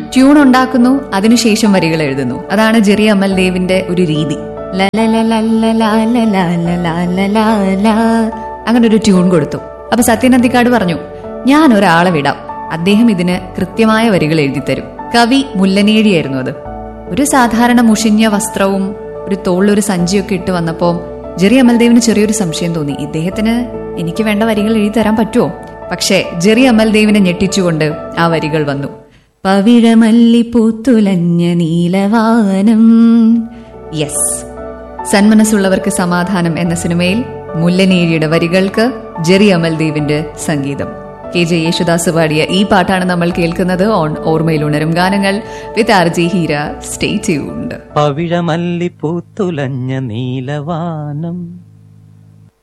Tune ഉണ്ടാക്കുന്നു അതിനുശേഷം വരികൾ എഴുതുന്നു അതാണ് ജെറി അമൽദേവിന്റെ ഒരു രീതി ല ല ല ല ല ല ല ല ല ല ല ല ല. അങ്ങനെ ഒരു ട്യൂൺ കൊടുത്തു അപ്പൊ സത്യനന്ദിക്കാട് പറഞ്ഞു ഞാൻ ഒരാളെ വിടാം അദ്ദേഹം ഇതിന് കൃത്യമായ വരികൾ എഴുതി തരും കവി മുല്ലനേഴിയായിരുന്നു അത് ഒരു സാധാരണ മുഷിഞ്ഞ വസ്ത്രവും ഒരു തോളിലൊരു സഞ്ചിയൊക്കെ ഇട്ട് വന്നപ്പോ ജെറി അമൽദേവിന് ചെറിയൊരു സംശയം തോന്നി ഇദ്ദേഹത്തിന് എനിക്ക് വേണ്ട വരികൾ എഴുതി തരാൻ പറ്റുമോ പക്ഷേ ജെറി അമൽദേവിനെ ഞെട്ടിച്ചുകൊണ്ട് ആ വരികൾ വന്നു പവിഴമല്ലി പൂത്തുലഞ്ഞ നീലവാനം യെസ് സന്മനസ്സുള്ളവർക്ക് സമാധാനം എന്ന സിനിമയിൽ മുല്ലനേഴിയുടെ വരികൾക്ക് ജെറി അമൽദേവിന്റെ സംഗീതം കെ ജെ യേശുദാസ് പാടിയ ഈ പാട്ടാണ് നമ്മൾ കേൾക്കുന്നത് ഓൺ ഓർമ്മയിൽ ഉണരും ഗാനങ്ങൾ with R G Heera stay tuned പവിഴമല്ലി പൂത്തുലഞ്ഞ നീലവാനം